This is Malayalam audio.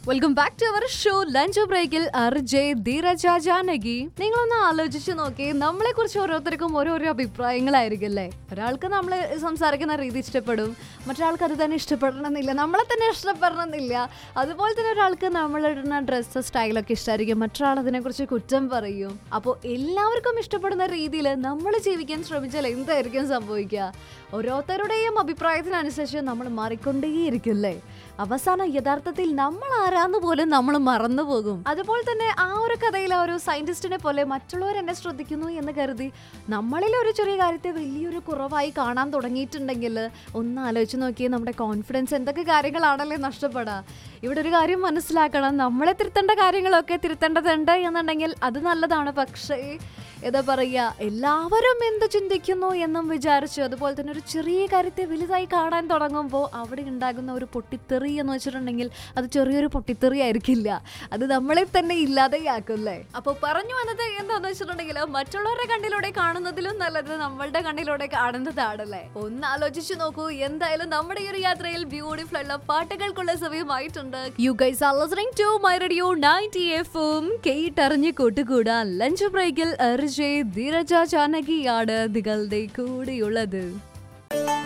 welcome back to our show lunch ബ്രേക്കിൽ അർജയ് ധീരജ ജാനകി നിങ്ങളൊന്ന് ആലോചിച്ച് നോക്കി നമ്മളെ കുറിച്ച് ഓരോരുത്തർക്കും ഓരോരോ അഭിപ്രായങ്ങളായിരിക്കും അല്ലേ ഒരാൾക്ക് നമ്മൾ സംസാരിക്കുന്ന രീതി ഇഷ്ടപ്പെടും മറ്റൊരാൾക്ക് അത് തന്നെ ഇഷ്ടപ്പെടണമെന്നില്ല നമ്മളെ തന്നെ ഇഷ്ടപ്പെടണമെന്നില്ല അതുപോലെ തന്നെ ഒരാൾക്ക് നമ്മളിടുന്ന ഡ്രസ്സ് സ്റ്റൈലൊക്കെ ഇഷ്ടമായിരിക്കും മറ്റൊരാൾ അതിനെക്കുറിച്ച് കുറ്റം പറയും അപ്പോൾ എല്ലാവർക്കും ഇഷ്ടപ്പെടുന്ന രീതിയിൽ നമ്മൾ ജീവിക്കാൻ ശ്രമിച്ചാൽ എന്തായിരിക്കും സംഭവിക്കുക ഓരോരുത്തരുടെയും അഭിപ്രായത്തിനനുസരിച്ച് നമ്മൾ മാറിക്കൊണ്ടേയിരിക്കും അല്ലേ അവസാനം യഥാർത്ഥത്തിൽ നമ്മൾ ആരാന്ന് പോലും നമ്മൾ മറന്നു പോകും അതുപോലെ തന്നെ ആ ഒരു കഥയിൽ ആ ഒരു സയന്റിസ്റ്റിനെ പോലെ മറ്റുള്ളവർ എന്നെ ശ്രദ്ധിക്കുന്നു എന്ന് കരുതി നമ്മളിൽ ഒരു ചെറിയ കാര്യത്തെ വലിയൊരു കുറവായി കാണാൻ തുടങ്ങിയിട്ടുണ്ടെങ്കിൽ ഒന്ന് ആലോചിച്ച് നോക്കിയേ നമ്മുടെ കോൺഫിഡൻസ് എന്തൊക്കെ കാര്യങ്ങളാണല്ലേ നഷ്ടപ്പെടാ ഇവിടെ ഒരു കാര്യം മനസ്സിലാക്കണം നമ്മളെ തിരുത്തേണ്ട കാര്യങ്ങളൊക്കെ തിരുത്തേണ്ടതുണ്ട് എന്നുണ്ടെങ്കിൽ അത് നല്ലതാണ് പക്ഷേ എന്താ പറയുക എല്ലാവരും എന്ത് ചിന്തിക്കുന്നു എന്നും വിചാരിച്ചു അതുപോലെ തന്നെ ഒരു ചെറിയ കാര്യത്തെ വലുതായി കാണാൻ തുടങ്ങുമ്പോൾ അവിടെ ഉണ്ടാകുന്ന ഒരു പൊട്ടിത്തെറി എന്ന് വെച്ചിട്ടുണ്ടെങ്കിൽ അത് ചെറിയൊരു പൊട്ടിത്തെറി ആയിരിക്കില്ല അത് നമ്മളെ തന്നെ ഇല്ലാതെയാക്കും അല്ലേ അപ്പോൾ പറഞ്ഞു വന്നത് എന്താന്ന് വെച്ചിട്ടുണ്ടെങ്കിൽ മറ്റുള്ളവരുടെ കണ്ണിലൂടെ കാണുന്നതിലും നല്ലത് നമ്മളുടെ കണ്ണിലൂടെ കാണുന്നതാണല്ലേ ഒന്ന് ആലോചിച്ചു നോക്കൂ എന്തായാലും നമ്മുടെ ഈ ഒരു യാത്രയിൽ ബ്യൂട്ടിഫുൾ ഉള്ള പാട്ടുകൾക്കുള്ള സമയമായിട്ടുണ്ട് you guys are listening to my radio 90 എഫും കേട്ടറിഞ്ഞ് കൂട്ടുകൂടാൻ ലഞ്ച് ബ്രേക്കിൽ അർജയ് ധീരജ ജാനകിയാണ് നിങ്ങളുടെ കൂടെയുള്ളത്